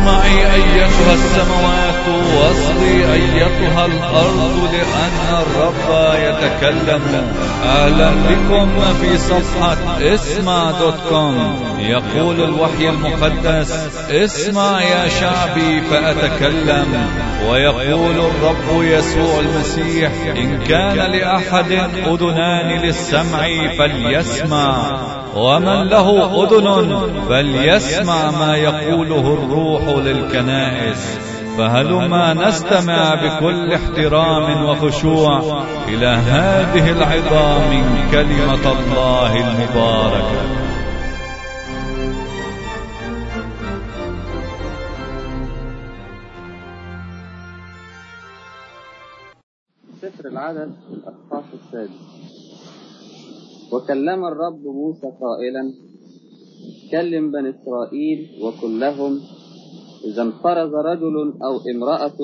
اسمعي أيتها السماوات واصغي أيتها الأرض لأن الرب يتكلم أهلا بكم في صفحة اسمع دوت كوم يقول الوحي المقدس اسمع يا شعبي فأتكلم ويقول الرب يسوع المسيح إن كان لأحد أذنان للسمع فليسمع ومن له أذن فليسمع ما يقوله الروح للكنائس فهلما نستمع بكل احترام وخشوع إلى هذه العظام من كلمة الله المباركة سفر العدد الأصحاح السادس وكلم الرب موسى قائلا كلم بني إسرائيل وقل لهم إذا انفرز رجل أو امرأة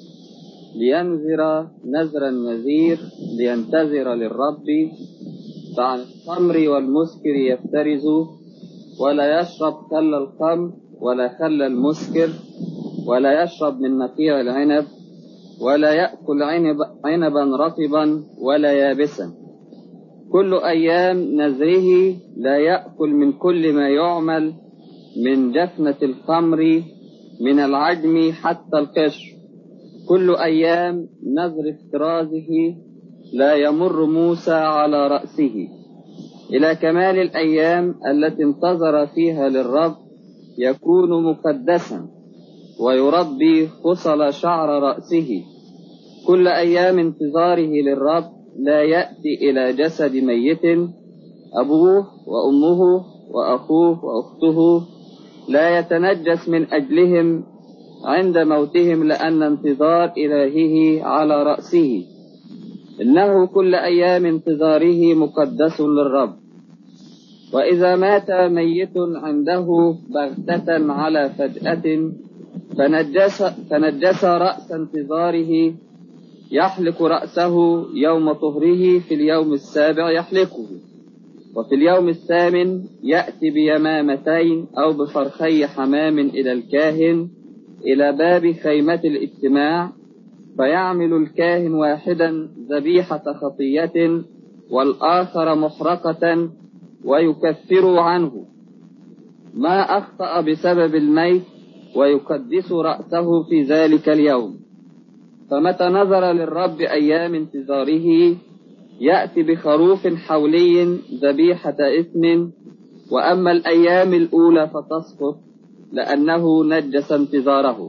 لينذر نذر النذير لينتذر للرب فعن الخمر والمسكر يفترز ولا يشرب خل الخمر ولا خل المسكر ولا يشرب من نقيع العنب ولا يأكل عنب عنبا رطبا ولا يابسا كل أيام نذره لا يأكل من كل ما يعمل من جفنة الخمر من العجم حتى القشر كل أيام نذر افترازه لا يمر موسى على رأسه إلى كمال الأيام التي انتظر فيها للرب يكون مقدسا ويربي خصل شعر رأسه كل أيام انتظاره للرب لا يأتي إلى جسد ميت أبوه وأمه وأخوه وأخته لا يتنجس من أجلهم عند موتهم لأن انتظار إلهه على رأسه إنه كل أيام انتظاره مقدس للرب وإذا مات ميت عنده بغتة على فجأة فنجس, فنجس رأس انتظاره يحلق رأسه يوم طهره في اليوم السابع يحلقه وفي اليوم الثامن يأتي بيمامتين أو بفرخي حمام إلى الكاهن إلى باب خيمة الاجتماع فيعمل الكاهن واحدا ذبيحة خطية والآخر محرقة ويكفر عنه ما أخطأ بسبب الميت ويقدس رأسه في ذلك اليوم فمتى نظر للرب أيام انتظاره يأتي بخروف حولي ذبيحة إثم وأما الأيام الأولى فتسقط لأنه نجس انتظاره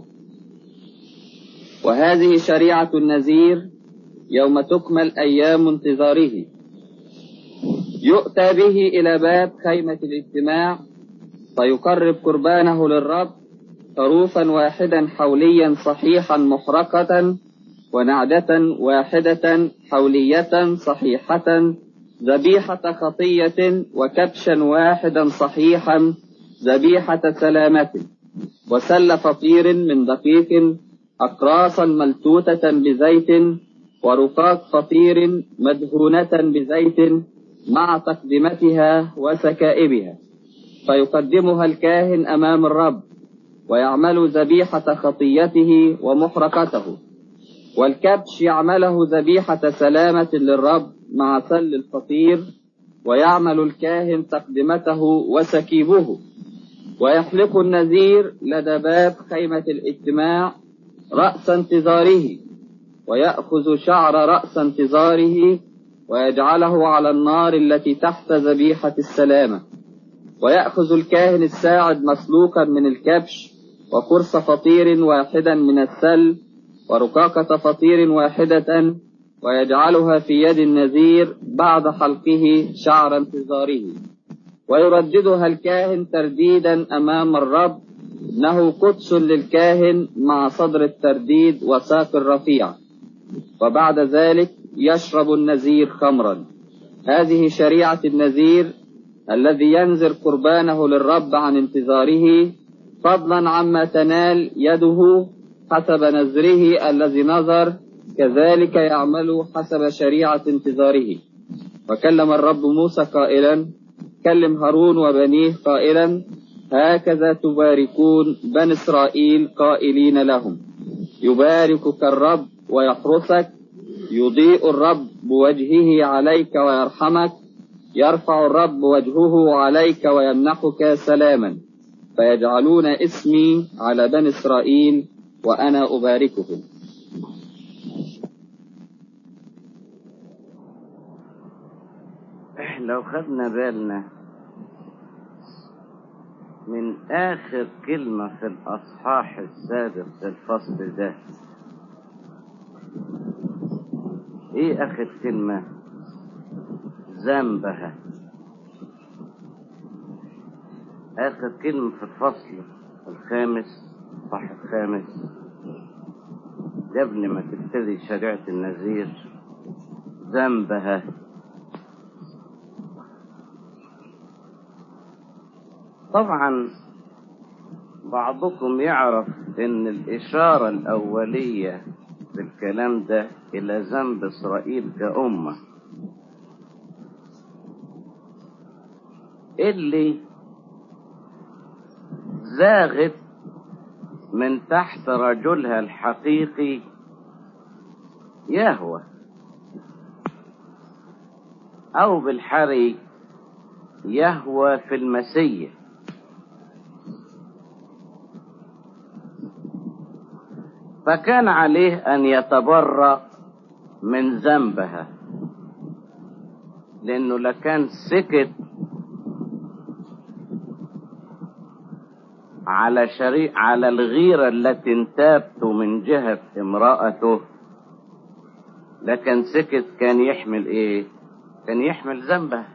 وهذه شريعة النذير يوم تكمل أيام انتظاره يؤتى به إلى باب خيمة الاجتماع فيقرب قربانه للرب خروفا واحدا حوليا صحيحا محرقة ونعدة واحدة حولية صحيحة ذبيحة خطية وكبشا واحدا صحيحا ذبيحة سلامة وسل فطير من دقيق أقراصا ملتوتة بزيت ورقاق فطير مدهونة بزيت مع تقدمتها وسكائبها فيقدمها الكاهن أمام الرب ويعمل ذبيحة خطيته ومحرقته والكبش يعمله ذبيحة سلامة للرب مع سل الفطير ويعمل الكاهن تقدمته وسكيبه ويحلق النذير لدى باب خيمة الاجتماع رأس انتظاره ويأخذ شعر رأس انتظاره ويجعله على النار التي تحت ذبيحة السلامة ويأخذ الكاهن الساعد مسلوقا من الكبش وقرص فطير واحدا من السل ورقاقة فطير واحدة ويجعلها في يد النذير بعد حلقه شعر انتظاره ويرددها الكاهن ترديدا أمام الرب إنه قدس للكاهن مع صدر الترديد وساق الرفيع وبعد ذلك يشرب النذير خمرا هذه شريعة النذير الذي ينذر قربانه للرب عن انتظاره فضلا عما تنال يده حسب نذره الذي نظر كذلك يعمل حسب شريعة انتظاره وكلم الرب موسى قائلا كلم هارون وبنيه قائلا هكذا تباركون بني إسرائيل قائلين لهم يباركك الرب ويحرسك يضيء الرب بوجهه عليك ويرحمك يرفع الرب وجهه عليك ويمنحك سلاما فيجعلون اسمي على بني إسرائيل وأنا أباركهم لو خدنا بالنا من آخر كلمة في الأصحاح السابق في الفصل ده إيه آخر كلمة؟ ذنبها آخر كلمة في الفصل الخامس الصح الخامس قبل ما تبتدي شريعة النذير ذنبها طبعا بعضكم يعرف ان الاشارة الاولية في الكلام ده الى ذنب اسرائيل كأمة اللي زاغت من تحت رجلها الحقيقي يهوى او بالحري يهوى في المسيح فكان عليه ان يتبرأ من ذنبها لانه لكان سكت على شريع على الغيرة التي انتابت من جهة امرأته لكن سكت كان يحمل ايه كان يحمل ذنبه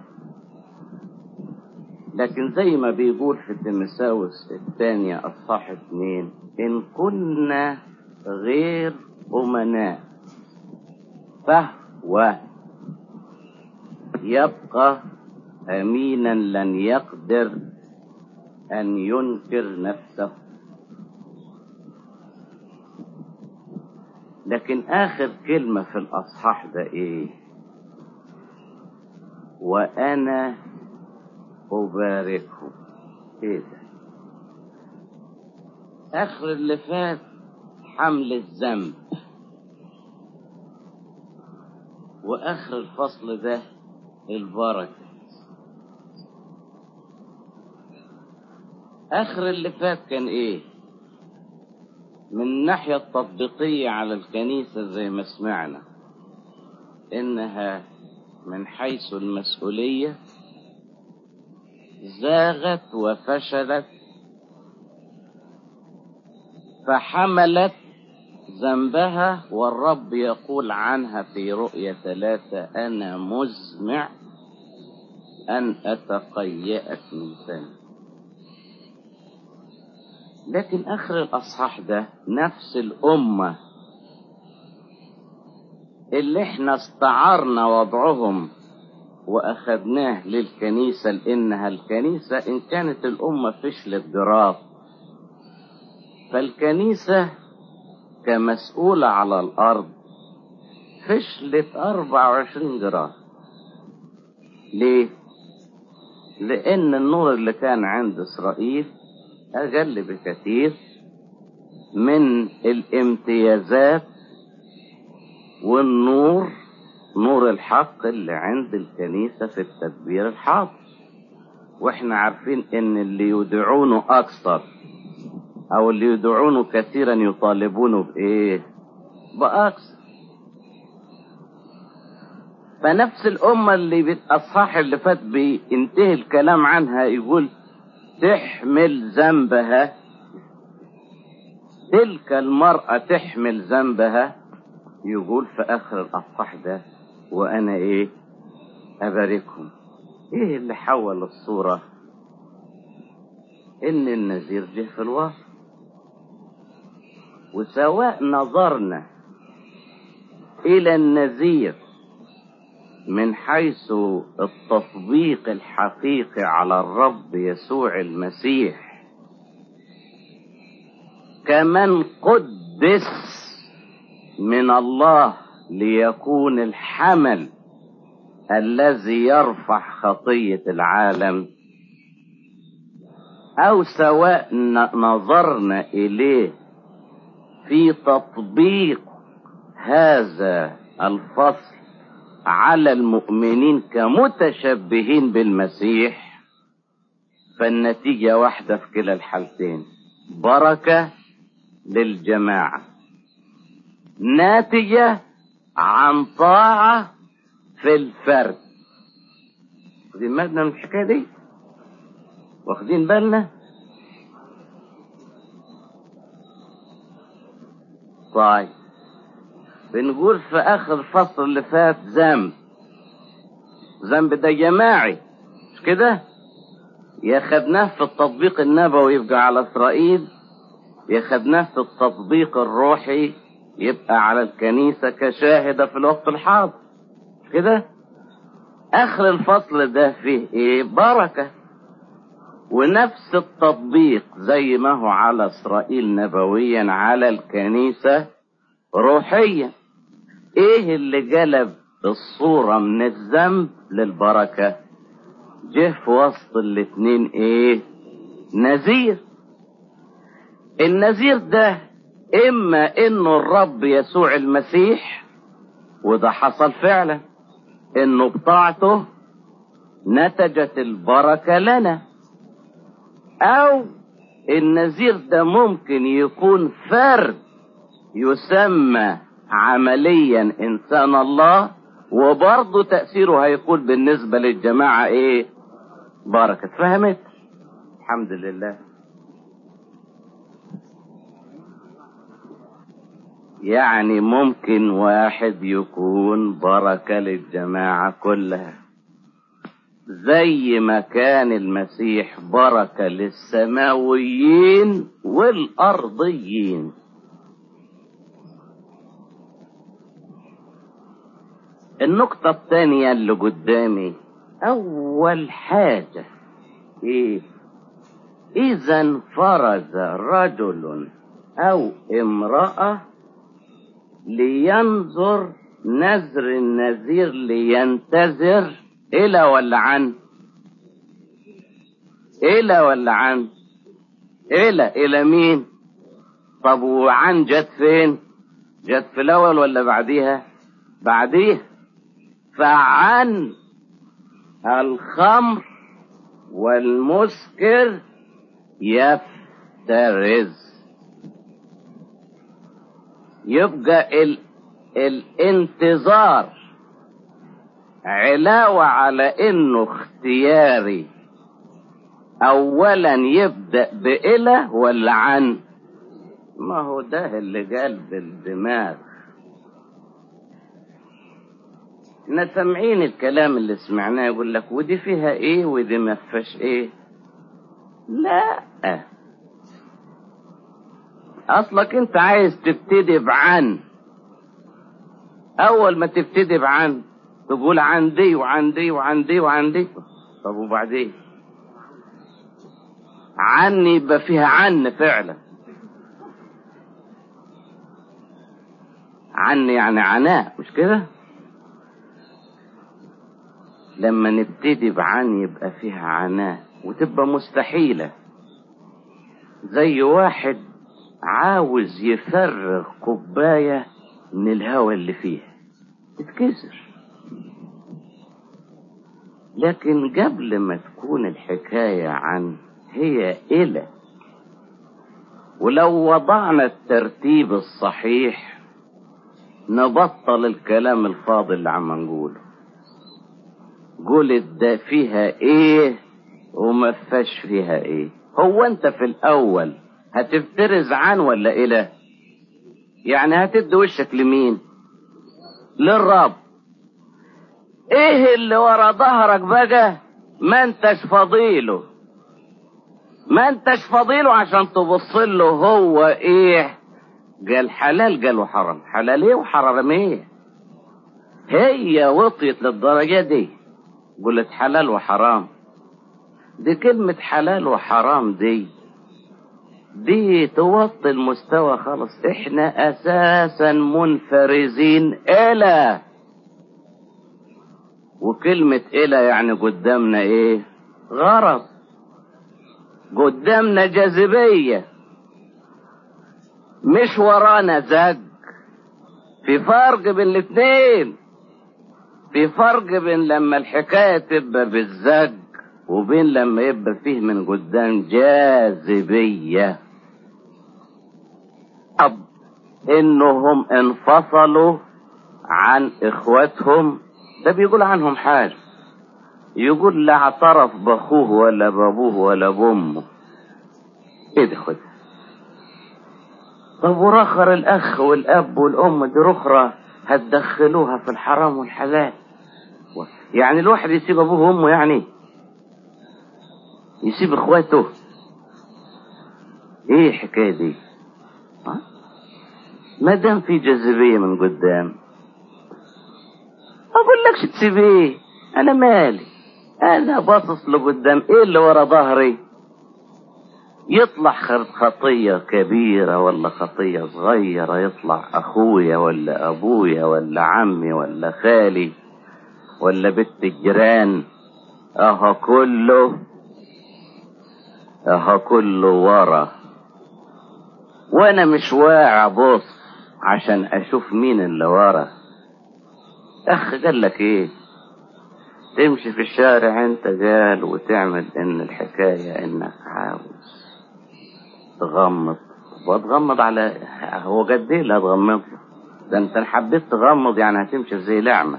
لكن زي ما بيقول في تيمساوس الثانية الصح اتنين ان كنا غير أمناء فهو يبقى أمينا لن يقدر أن ينكر نفسه لكن آخر كلمة في الأصحاح ده إيه وأنا أباركه إيه ده آخر اللي فات حمل الذنب واخر الفصل ده البركه اخر اللي فات كان ايه من الناحيه التطبيقيه على الكنيسه زي ما سمعنا انها من حيث المسؤوليه زاغت وفشلت فحملت ذنبها والرب يقول عنها في رؤية ثلاثة أنا مزمع أن أتقيأك من ثاني لكن آخر الأصحاح ده نفس الأمة اللي احنا استعرنا وضعهم وأخذناه للكنيسة لأنها الكنيسة إن كانت الأمة فشلت جراف فالكنيسة كمسؤولة على الأرض فشلت 24 جرام ليه؟ لأن النور اللي كان عند إسرائيل أقل بكثير من الامتيازات والنور نور الحق اللي عند الكنيسة في التدبير الحاضر واحنا عارفين ان اللي يدعونه اكثر او اللي يدعونه كثيرا يطالبونه بايه باكثر فنفس الامة اللي بالاصحاح اللي فات بينتهي الكلام عنها يقول تحمل ذنبها تلك المرأة تحمل ذنبها يقول في اخر الاصحاح ده وانا ايه اباركهم ايه اللي حول الصورة ان النذير جه في الوسط وسواء نظرنا الى النذير من حيث التطبيق الحقيقي على الرب يسوع المسيح كمن قدس من الله ليكون الحمل الذي يرفع خطية العالم أو سواء نظرنا إليه في تطبيق هذا الفصل على المؤمنين كمتشبهين بالمسيح فالنتيجة واحدة في كلا الحالتين بركة للجماعة ناتجة عن طاعة في الفرد واخدين بالنا من الحكاية دي واخدين بالنا طيب بنقول في اخر الفصل اللي فات ذنب ذنب ده جماعي مش كده يا خدناه في التطبيق النبوي يبقى على اسرائيل يا خدناه في التطبيق الروحي يبقى على الكنيسة كشاهدة في الوقت الحاضر مش كده اخر الفصل ده فيه ايه بركة ونفس التطبيق زي ما هو على اسرائيل نبويا على الكنيسة روحيا ايه اللي جلب الصورة من الذنب للبركة جه في وسط الاتنين ايه نذير النذير ده اما انه الرب يسوع المسيح وده حصل فعلا انه بطاعته نتجت البركة لنا او النذير ده ممكن يكون فرد يسمى عمليا انسان الله وبرضه تأثيره هيكون بالنسبة للجماعة ايه بركة فهمت الحمد لله يعني ممكن واحد يكون بركة للجماعة كلها زي ما كان المسيح بركة للسماويين والأرضيين النقطة الثانية اللي قدامي أول حاجة إيه إذا انفرز رجل أو امرأة لينظر نذر النذير لينتظر إلى ولا عن إلى ولا عن إلى إلى مين طب وعن جت فين جت في الأول ولا بعديها بعديها فعن الخمر والمسكر يفترز يبقى ال... الانتظار علاوة على انه اختياري اولا يبدأ بإله ولا عن ما هو ده اللي قلب الدماغ احنا سامعين الكلام اللي سمعناه يقول لك ودي فيها ايه ودي ما فيهاش ايه لا اصلك انت عايز تبتدي بعن اول ما تبتدي بعن تقول عن دي وعن دي وعن دي وعن دي طب وبعدين عن يبقى فيها عن فعلا عن يعني عناء مش كده لما نبتدي بعن يبقى فيها عناء وتبقى مستحيلة زي واحد عاوز يفرغ كوباية من الهواء اللي فيها تتكسر لكن قبل ما تكون الحكاية عن هي إلى ولو وضعنا الترتيب الصحيح نبطل الكلام الفاضي اللي عم نقوله قولت ده فيها ايه وما فيهاش فيها ايه هو انت في الاول هتفترز عن ولا اله يعني هتدي وشك لمين للرب ايه اللي ورا ظهرك بقى ما انتش فضيله ما انتش فضيله عشان تبص له هو ايه قال حلال قال وحرام حلال ايه وحرام ايه هي وطيت للدرجة دي قلت حلال وحرام دي كلمة حلال وحرام دي دي توطي المستوى خالص احنا اساسا منفرزين الى وكلمة الى يعني قدامنا ايه غرض قدامنا جاذبية مش ورانا زج في فرق بين الاتنين في فرق بين لما الحكاية تبقى بالزج وبين لما يبقى فيه من قدام جاذبية أب إنهم انفصلوا عن إخواتهم ده بيقول عنهم حاجة يقول لا اعترف بأخوه ولا بأبوه ولا بأمه إيه ده خد طب ورخر الأخ والأب والأم دي رخرة هتدخلوها في الحرام والحلال يعني الواحد يسيب أبوه وأمه يعني يسيب إخواته إيه الحكاية دي ها؟ ما دام في جاذبية من قدام أقول لكش تسيبيه أنا مالي أنا باصص لقدام إيه اللي ورا ظهري يطلع خطية كبيرة ولا خطية صغيرة يطلع أخويا ولا أبويا ولا عمي ولا خالي ولا بنت الجيران أهو كله أهو كله ورا وأنا مش واعي أبص عشان أشوف مين اللي ورا أخ قال لك إيه تمشي في الشارع أنت قال وتعمل إن الحكاية إنك عاوز تغمض وتغمض على هو قد ايه اللي هتغمض ده انت إن حبيت تغمض يعني هتمشي زي لعمة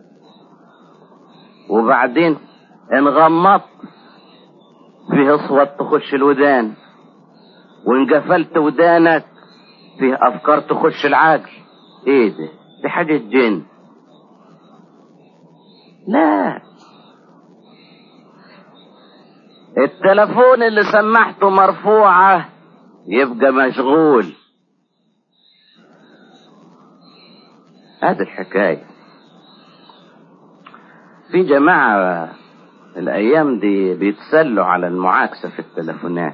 وبعدين ان غمضت فيه اصوات تخش الودان وان قفلت ودانك فيه افكار تخش العقل ايه ده دي حاجة جن لا التلفون اللي سمحته مرفوعه يبقى مشغول هذه الحكاية في جماعة الأيام دي بيتسلوا على المعاكسة في التلفونات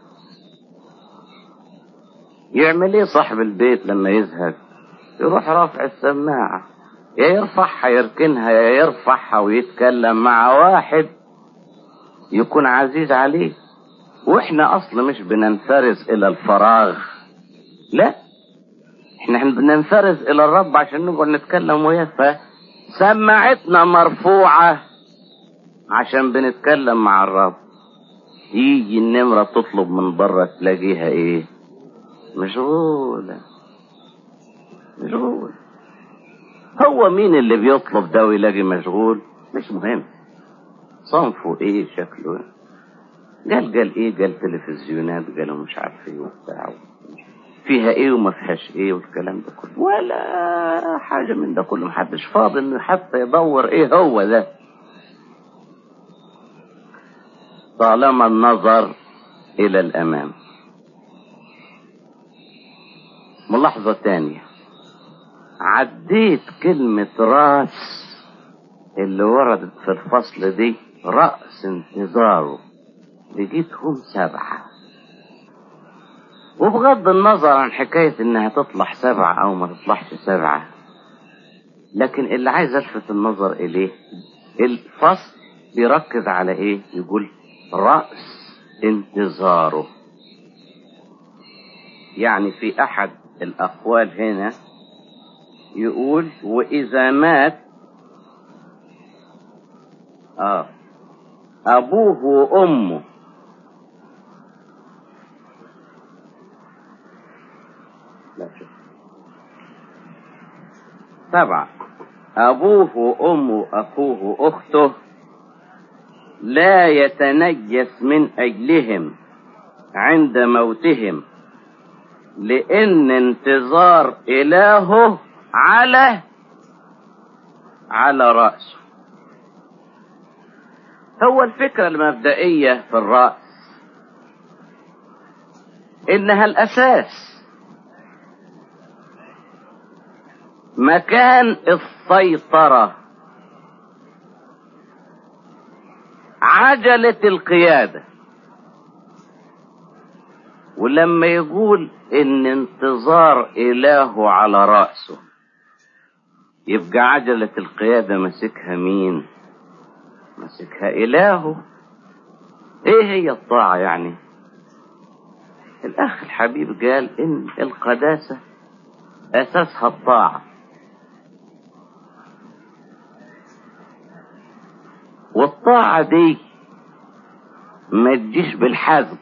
يعمل ايه صاحب البيت لما يزهق يروح رافع السماعة يا يرفعها يركنها يا يرفعها ويتكلم مع واحد يكون عزيز عليه واحنا اصلا مش بننفرز الى الفراغ لا احنا بننفرز الى الرب عشان نقعد نتكلم وياه فسماعتنا مرفوعة عشان بنتكلم مع الرب يجي النمرة تطلب من بره تلاقيها ايه مشغولة مشغول هو مين اللي بيطلب ده ويلاقي مشغول مش مهم صنفه ايه شكله ايه قال قال ايه قال تلفزيونات قالوا مش عارف ايه وبتاع فيها ايه وما فيهاش ايه والكلام ده كله ولا حاجة من ده كله محدش فاضي انه حتى يدور ايه هو ده طالما النظر الى الامام ملاحظة تانية عديت كلمة راس اللي وردت في الفصل دي رأس انتظاره لقيتهم سبعة وبغض النظر عن حكاية انها تطلع سبعة او ما تطلعش سبعة لكن اللي عايز الفت النظر اليه الفصل بيركز على ايه يقول رأس انتظاره يعني في احد الاقوال هنا يقول واذا مات اه ابوه وامه لا شوف سبعة أبوه وأمه أخوه وأخته لا يتنجس من أجلهم عند موتهم لأن انتظار إلهه على على رأسه هو الفكرة المبدئية في الرأس إنها الأساس مكان السيطرة عجلة القيادة ولما يقول ان انتظار اله على رأسه يبقى عجلة القيادة مسكها مين مسكها الهه ايه هي الطاعة يعني الاخ الحبيب قال ان القداسة اساسها الطاعة والطاعة دي ما تجيش بالحزق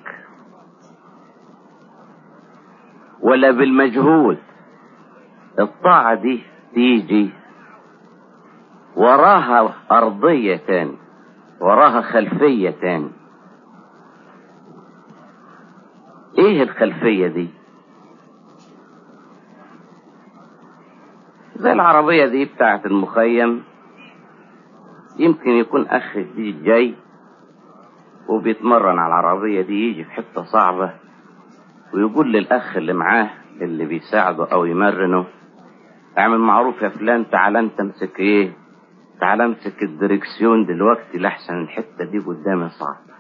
ولا بالمجهود الطاعة دي تيجي وراها أرضية تاني وراها خلفية تاني ايه الخلفية دي زي العربية دي بتاعت المخيم يمكن يكون اخ جديد جاي وبيتمرن على العربية دي يجي في حتة صعبة ويقول للأخ اللي معاه اللي بيساعده أو يمرنه اعمل معروف يا فلان تعال انت امسك ايه تعال امسك الدركسيون دلوقتي لحسن الحتة دي قدامي صعبة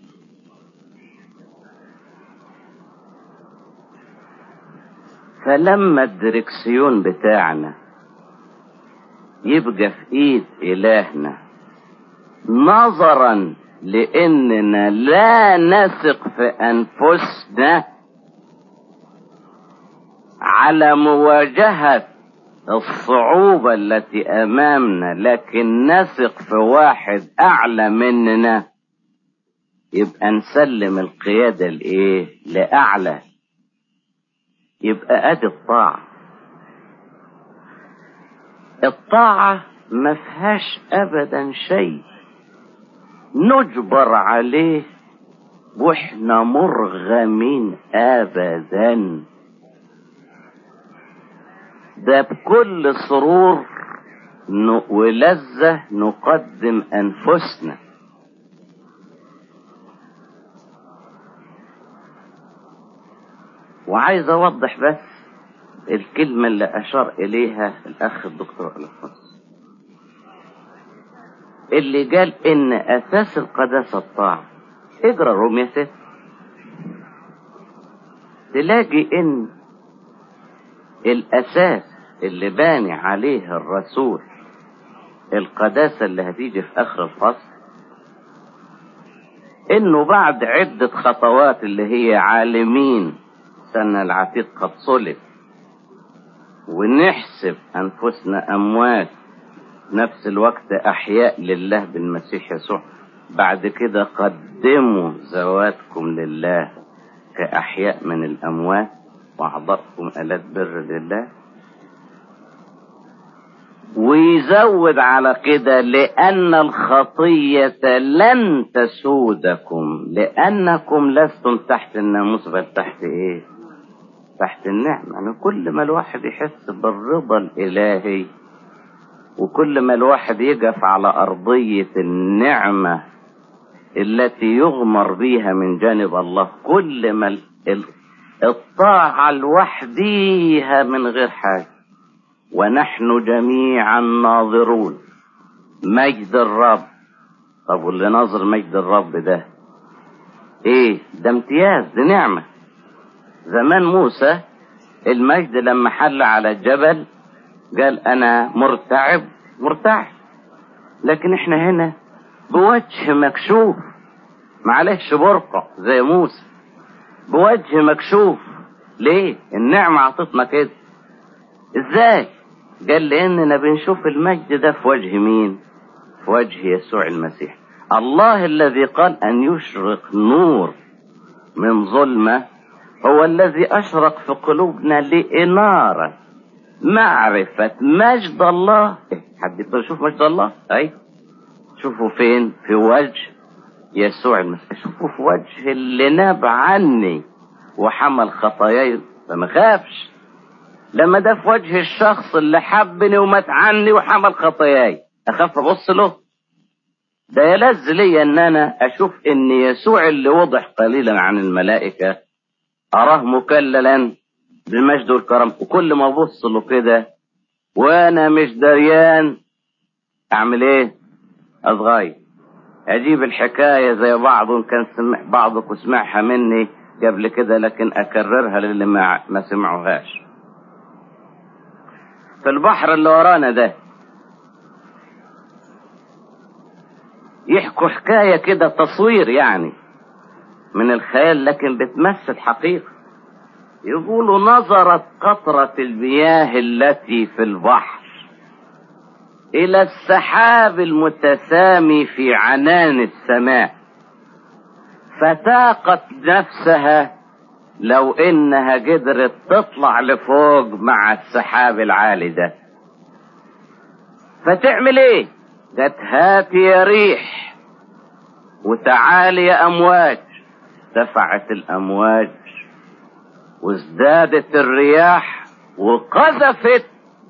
فلما الدركسيون بتاعنا يبقى في ايد الهنا نظرا لاننا لا نثق في انفسنا على مواجهة الصعوبة التي امامنا لكن نثق في واحد اعلى مننا يبقى نسلم القيادة لايه لاعلى يبقى ادي الطاعة الطاعة ما فيهاش ابدا شيء نجبر عليه واحنا مرغمين ابدا ده بكل سرور ولذة نقدم انفسنا وعايز اوضح بس الكلمة اللي اشار اليها الاخ الدكتور الفاس اللي قال ان اساس القداسة الطاعة اقرا رومية ست تلاقي ان الاساس اللي باني عليه الرسول القداسة اللي هتيجي في اخر الفصل انه بعد عدة خطوات اللي هي عالمين سنة العتيق قد صلب ونحسب انفسنا اموات نفس الوقت احياء لله بالمسيح يسوع بعد كده قدموا ذواتكم لله كاحياء من الاموات واعضاءكم الات بر لله ويزود على كده لان الخطيه لن تسودكم لانكم لستم تحت الناموس بل تحت ايه تحت النعمه يعني كل ما الواحد يحس بالرضا الالهي وكل ما الواحد يقف على أرضية النعمة التي يغمر بها من جانب الله كل ما الطاعة لوحديها من غير حاجة ونحن جميعا ناظرون مجد الرب طب واللي ناظر مجد الرب ده ايه ده امتياز دي نعمة زمان موسى المجد لما حل على الجبل قال انا مرتعب مرتعب لكن احنا هنا بوجه مكشوف معلش برقع زي موسى بوجه مكشوف ليه النعمة عطتنا كده ازاي قال لاننا بنشوف المجد ده في وجه مين في وجه يسوع المسيح الله الذي قال ان يشرق نور من ظلمة هو الذي اشرق في قلوبنا لإنارة معرفة مجد الله حد يقدر يشوف مجد الله اي شوفوا فين في وجه يسوع المسيح شوفوا في وجه اللي ناب عني وحمل خطاياي فما خافش لما ده في وجه الشخص اللي حبني ومات عني وحمل خطاياي اخاف ابص له ده يلذ لي ان انا اشوف ان يسوع اللي وضح قليلا عن الملائكة اراه مكللا بالمجد والكرم وكل ما ابص له كده وانا مش دريان اعمل ايه اتغير اجيب الحكاية زي بعض كان سمع بعضكم سمعها مني قبل كده لكن اكررها للي ما, ما سمعوهاش في البحر اللي ورانا ده يحكوا حكاية كده تصوير يعني من الخيال لكن بتمثل حقيقة يقولوا نظرت قطرة المياه التي في البحر إلى السحاب المتسامي في عنان السماء فتاقت نفسها لو إنها قدرت تطلع لفوق مع السحاب العالي ده فتعمل ايه قالت هات يا ريح وتعالي يا امواج دفعت الامواج وازدادت الرياح وقذفت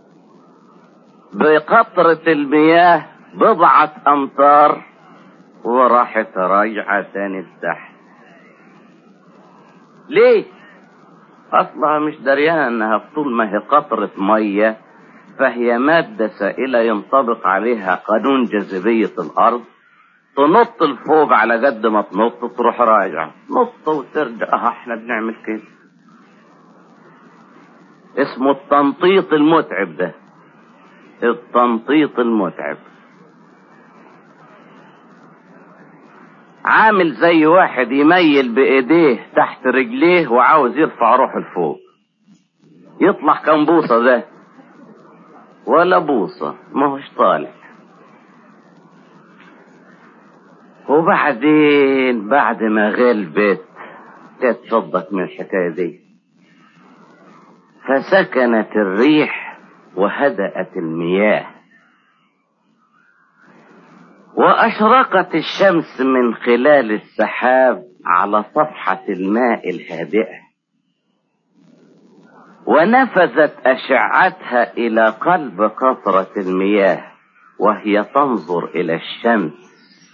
بقطرة المياه بضعة امتار وراحت راجعة تاني لتحت ليه اصلها مش دريانة انها طول ما هي قطرة مية فهي مادة سائلة ينطبق عليها قانون جاذبية الارض تنط لفوق على قد ما تنط تروح راجعة نط وترجع اه احنا بنعمل كده اسمه التنطيط المتعب ده التنطيط المتعب عامل زي واحد يميل بايديه تحت رجليه وعاوز يرفع روحه لفوق يطلع كم بوصة ده ولا بوصة ما هوش طالع وبعدين بعد ما غلبت تتصدق من الحكاية دي فسكنت الريح وهدأت المياه وأشرقت الشمس من خلال السحاب على صفحة الماء الهادئة ونفذت أشعتها إلى قلب قطرة المياه وهي تنظر إلى الشمس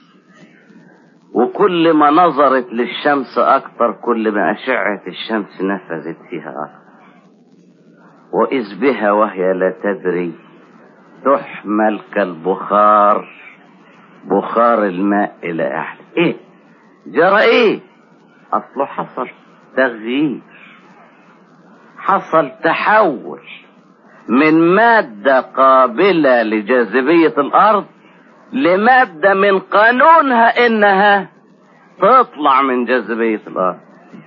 وكل ما نظرت للشمس أكثر كل ما أشعة الشمس نفذت فيها أكثر وإذ بها وهي لا تدري تحمل كالبخار بخار الماء إلى أعلى إيه جرى إيه أصله حصل تغيير حصل تحول من مادة قابلة لجاذبية الأرض لمادة من قانونها إنها تطلع من جاذبية الأرض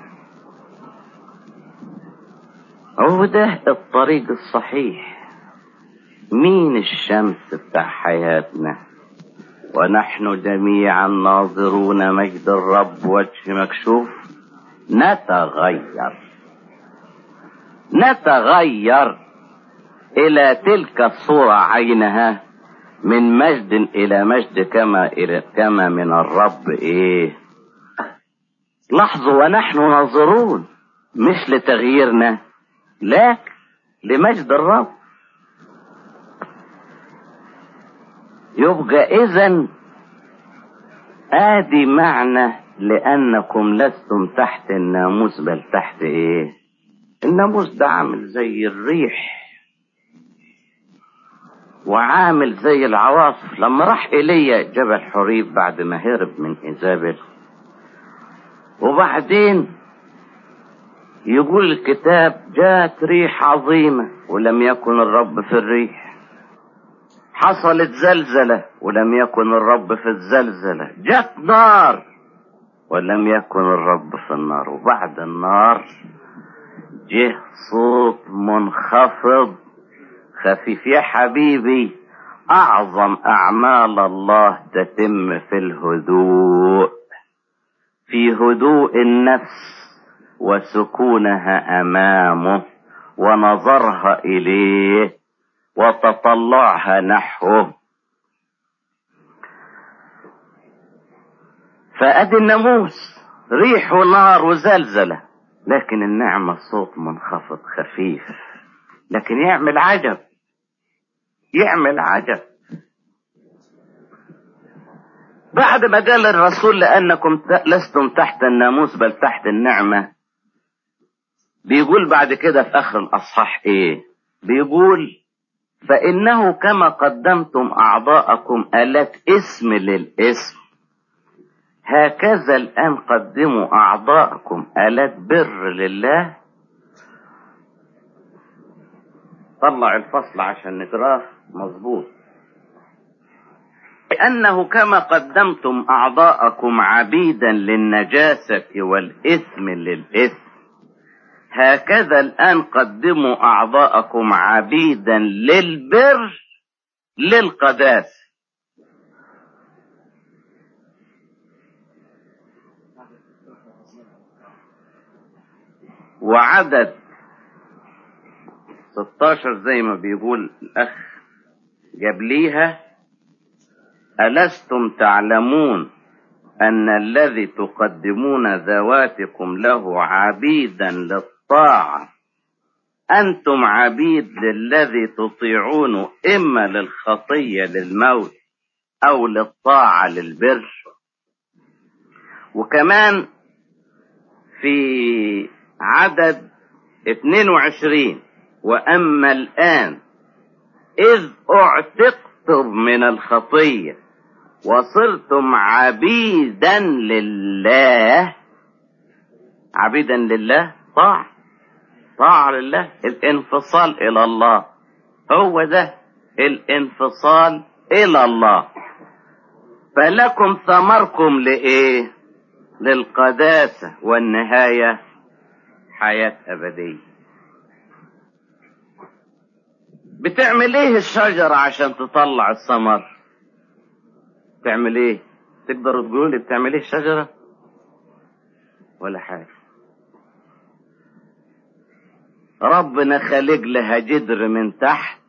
هو ده الطريق الصحيح مين الشمس بتاع حياتنا ونحن جميعا ناظرون مجد الرب وجه مكشوف نتغير نتغير إلى تلك الصورة عينها من مجد إلى مجد كما إلى كما من الرب إيه لاحظوا ونحن ناظرون مش لتغييرنا لكن لمجد الرب يبقى إذا آدي معنى لأنكم لستم تحت الناموس بل تحت إيه الناموس ده عامل زي الريح وعامل زي العواصف لما راح ايليا جبل حريب بعد ما هرب من ايزابل وبعدين يقول الكتاب جاءت ريح عظيمة ولم يكن الرب في الريح حصلت زلزلة ولم يكن الرب في الزلزلة جت نار ولم يكن الرب في النار وبعد النار جه صوت منخفض خفيف يا حبيبي أعظم أعمال الله تتم في الهدوء في هدوء النفس وسكونها أمامه ونظرها إليه وتطلعها نحوه فأدي الناموس ريح ونار وزلزلة لكن النعمة صوت منخفض خفيف لكن يعمل عجب يعمل عجب بعد ما قال الرسول لأنكم لستم تحت الناموس بل تحت النعمة بيقول بعد كده في آخر الأصحاح إيه بيقول فإنه كما قدمتم أعضاءكم آلات اسم للاسم هكذا الآن قدموا أعضاءكم آلات بر لله طلع الفصل عشان نقراه مظبوط لأنه كما قدمتم أعضاءكم عبيدا للنجاسة والإثم للإثم هكذا الآن قدموا أعضاءكم عبيدا للبر للقداسة وعدد 16 زي ما بيقول الأخ جبليها ألستم تعلمون أن الذي تقدمون ذواتكم له عبيدا للطاعة أنتم عبيد للذي تطيعون إما للخطية للموت أو للطاعة للبر وكمان في عدد 22 وأما الآن إذ أعتقتم من الخطية وصرتم عبيدا لله عبيدا لله طاعة طاعة لله الانفصال إلى الله هو ده الانفصال إلى الله فلكم ثمركم لإيه للقداسة والنهاية حياة أبدية بتعمل ايه الشجرة عشان تطلع الثمر بتعمل ايه تقدروا تقولوا لي بتعمل ايه الشجرة ولا حاجة ربنا خلق لها جدر من تحت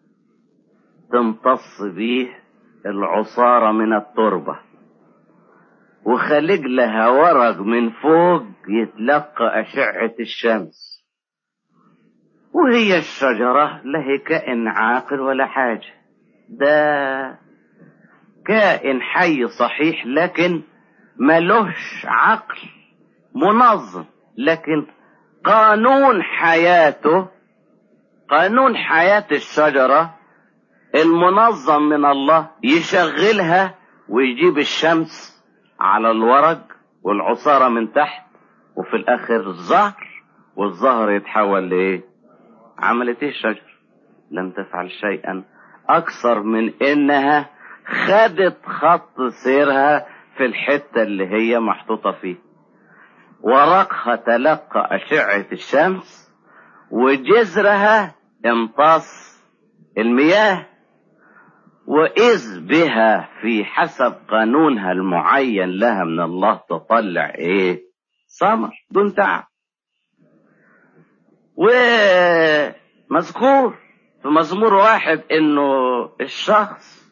تمتص بيه العصارة من التربة وخلق لها ورق من فوق يتلقى أشعة الشمس وهي الشجرة لا هي كائن عاقل ولا حاجة ده كائن حي صحيح لكن ملوش عقل منظم لكن قانون حياته قانون حياة الشجرة المنظم من الله يشغلها ويجيب الشمس على الورق والعصارة من تحت وفي الآخر الزهر والزهر يتحول لإيه؟ عملت ايه الشجر لم تفعل شيئا اكثر من انها خدت خط سيرها في الحتة اللي هي محطوطة فيه ورقها تلقى اشعة الشمس وجذرها امتص المياه وإذ بها في حسب قانونها المعين لها من الله تطلع ايه ثمر دون تعب ومذكور في مزمور واحد انه الشخص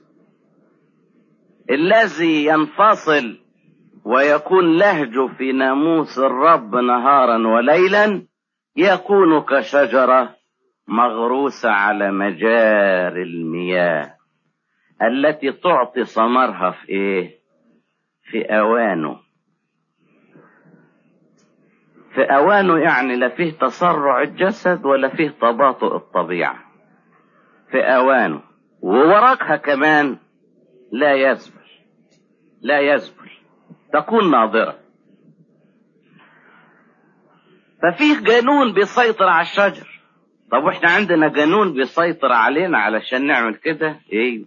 الذي ينفصل ويكون لهجه في ناموس الرب نهارا وليلا يكون كشجرة مغروسة على مجاري المياه التي تعطي ثمرها في ايه في اوانه في أوانه يعني لا فيه تسرع الجسد ولا فيه تباطؤ الطبيعة في أوانه وورقها كمان لا يزبل لا يزبل تكون ناظرة ففيه جنون بيسيطر على الشجر طب واحنا عندنا جنون بيسيطر علينا علشان نعمل كده ايه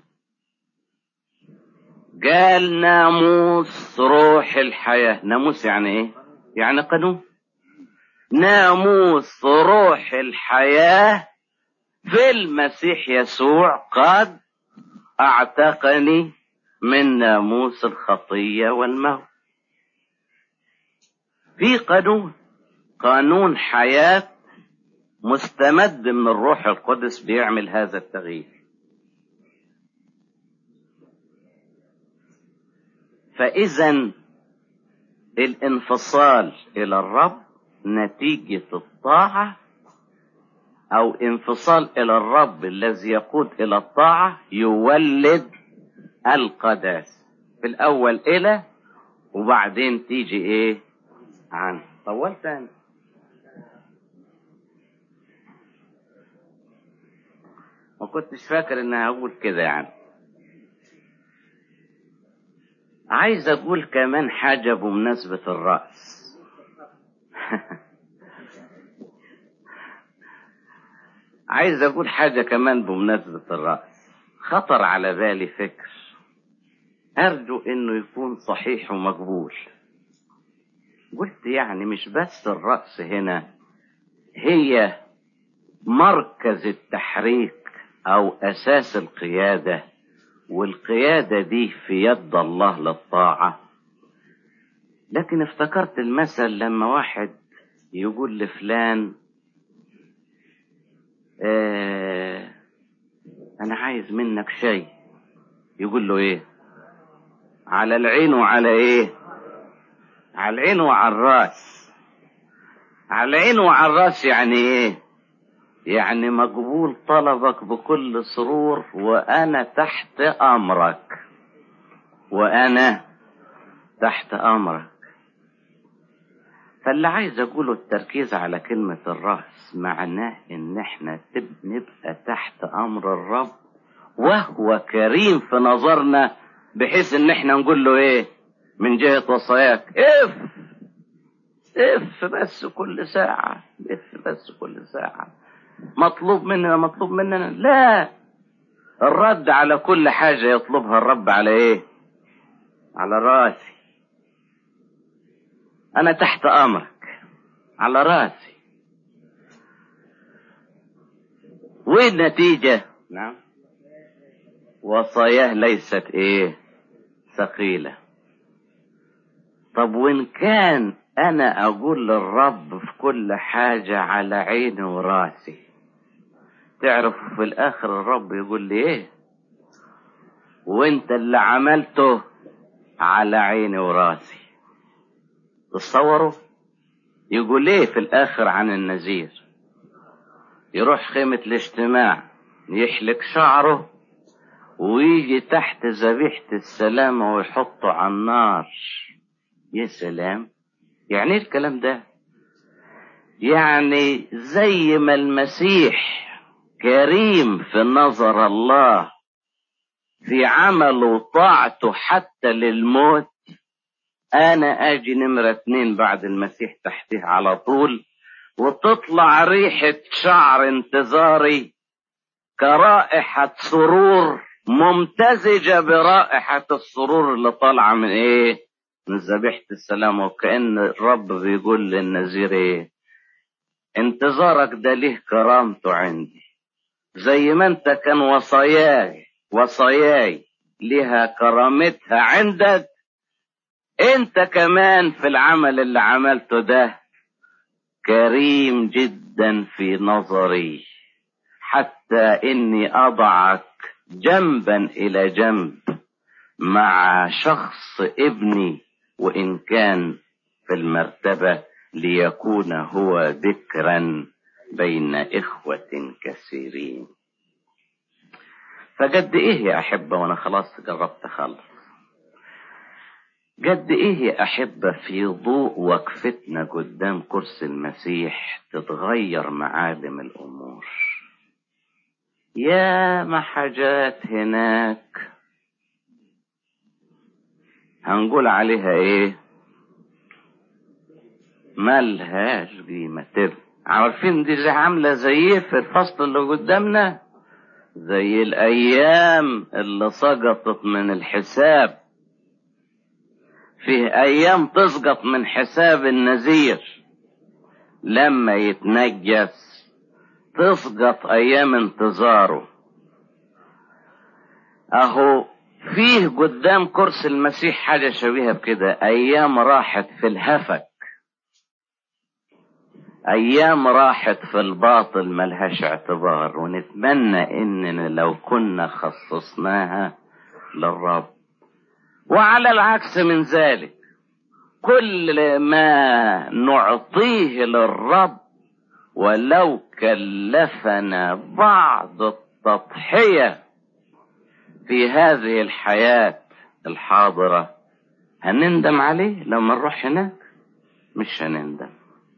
قال ناموس روح الحياة ناموس يعني ايه يعني قانون ناموس روح الحياة في المسيح يسوع قد اعتقني من ناموس الخطية والموت في قانون قانون حياة مستمد من الروح القدس بيعمل هذا التغيير فإذا الانفصال إلى الرب نتيجة الطاعة أو انفصال إلى الرب الذي يقود إلى الطاعة يولد القداسة في الأول إلى وبعدين تيجي إيه عن طولت أنا ما كنتش فاكر إني هقول كده يعني عايز أقول كمان حاجة بمناسبة الرأس عايز اقول حاجة كمان بمناسبة الرأس خطر على بالي فكر أرجو إنه يكون صحيح ومقبول قلت يعني مش بس الرأس هنا هي مركز التحريك أو أساس القيادة والقيادة دي في يد الله للطاعة لكن افتكرت المثل لما واحد يقول لفلان آه أنا عايز منك شيء يقول له إيه على العين وعلى إيه على العين وعلى الراس على العين وعلى الراس يعني إيه يعني مقبول طلبك بكل سرور وأنا تحت أمرك وأنا تحت أمرك فاللي عايز أقوله التركيز على كلمة الرأس معناه إن إحنا نبقى تحت أمر الرب وهو كريم في نظرنا بحيث إن إحنا نقول له إيه من جهة وصاياك اف اف بس كل ساعة اف بس كل ساعة مطلوب مننا مطلوب مننا لا الرد على كل حاجة يطلبها الرب على ايه على راسي انا تحت امرك على راسي والنتيجة نعم وصاياه ليست ايه ثقيلة طب وان كان انا اقول للرب في كل حاجة على عيني وراسي تعرف في الاخر الرب يقول لي ايه وانت اللي عملته على عيني وراسي تصوروا يقول ايه في الاخر عن النذير يروح خيمة الاجتماع يحلق شعره ويجي تحت ذبيحة السلامة ويحطه على النار يا سلام يعني ايه الكلام ده يعني زي ما المسيح كريم في نظر الله في عمله وطاعته حتى للموت انا اجي نمرة اتنين بعد المسيح تحته على طول وتطلع ريحة شعر انتظاري كرائحة سرور ممتزجة برائحة السرور اللي طالعة من ايه من ذبيحة السلام وكأن الرب بيقول للنذير ايه انتظارك ده ليه كرامته عندي زي ما انت كان وصاياي وصاياي لها كرامتها عندك انت كمان في العمل اللي عملته ده كريم جدا في نظري حتى اني اضعك جنبا الى جنب مع شخص ابني وان كان في المرتبه ليكون هو ذكرا بين اخوه كثيرين فقد ايه يا احبه وانا خلاص جربت اخلص قد ايه يا احبه في ضوء وقفتنا قدام كرسي المسيح تتغير معالم الامور يا ما حاجات هناك هنقول عليها ايه ملهاش قيمة تبقى عارفين دي زي عاملة زي ايه في الفصل اللي قدامنا زي الايام اللي سقطت من الحساب فيه ايام تسقط من حساب النذير لما يتنجس تسقط ايام انتظاره اهو فيه قدام كرسي المسيح حاجة شبيهة بكده ايام راحت في الهفك ايام راحت في الباطل ملهاش اعتبار ونتمنى اننا لو كنا خصصناها للرب وعلى العكس من ذلك كل ما نعطيه للرب ولو كلفنا بعض التضحية في هذه الحياة الحاضرة هنندم عليه لما نروح هناك مش هنندم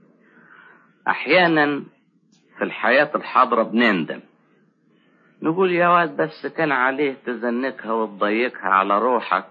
احيانا في الحياة الحاضرة بنندم نقول يا واد بس كان عليه تزنكها وتضيقها على روحك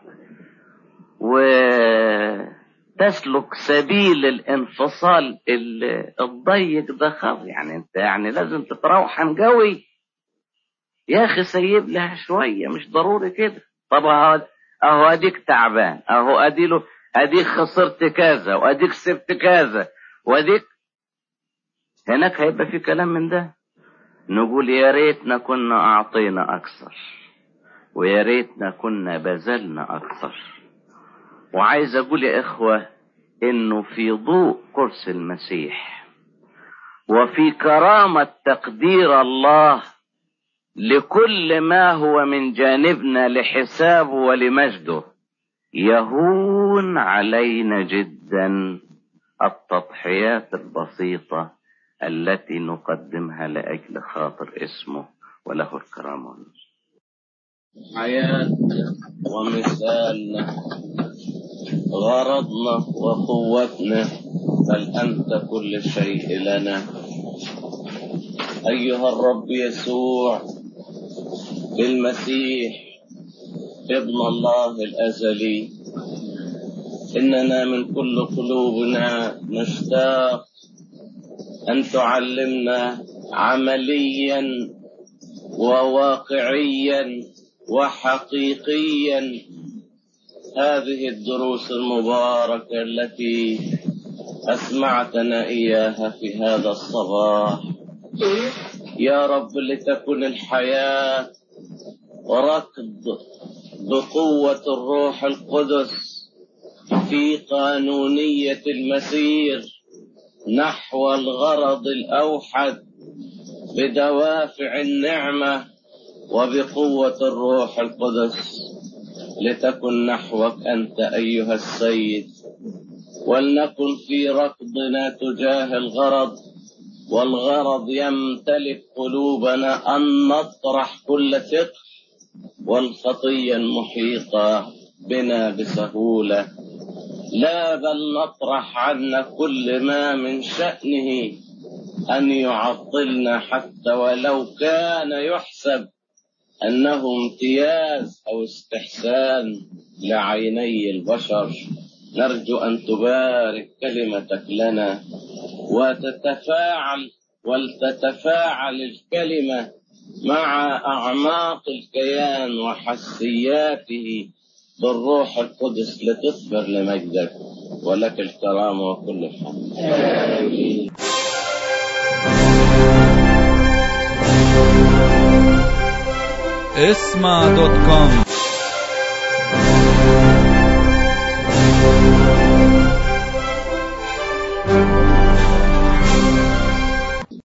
وتسلك سبيل الانفصال الضيق ده خلاص يعني انت يعني لازم تتروحن قوي يا اخي سيب لها شوية مش ضروري كده طب اهو اديك تعبان اهو اديله اديك خسرت كذا واديك سبت كذا واديك هناك هيبقى في كلام من ده نقول يا ريتنا كنا اعطينا اكثر ويا ريتنا كنا بذلنا اكثر وعايز اقول يا اخوه انه في ضوء قرص المسيح وفي كرامه تقدير الله لكل ما هو من جانبنا لحسابه ولمجده يهون علينا جدا التضحيات البسيطة التي نقدمها لأجل خاطر اسمه وله الكرامة حياتنا ومثالنا غرضنا وقوتنا بل أنت كل شيء لنا أيها الرب يسوع المسيح ابن الله الأزلي إننا من كل قلوبنا نشتاق أن تعلمنا عمليا وواقعيا وحقيقيا هذه الدروس المباركة التي أسمعتنا إياها في هذا الصباح يا رب لتكن الحياة ركض بقوة الروح القدس في قانونية المسير نحو الغرض الأوحد بدوافع النعمة وبقوة الروح القدس لتكن نحوك أنت أيها السيد ولنكن في ركضنا تجاه الغرض والغرض يمتلك قلوبنا أن نطرح كل ثقل والخطية المحيطة بنا بسهولة لا بل نطرح عنا كل ما من شأنه أن يعطلنا حتى ولو كان يحسب أنه امتياز أو استحسان لعيني البشر نرجو أن تبارك كلمتك لنا وتتفاعل ولتتفاعل الكلمة مع أعماق الكيان وحسياته بالروح القدس لتثمر لمجدك ولك الكرامة وكل الحمد اسمع دوت كوم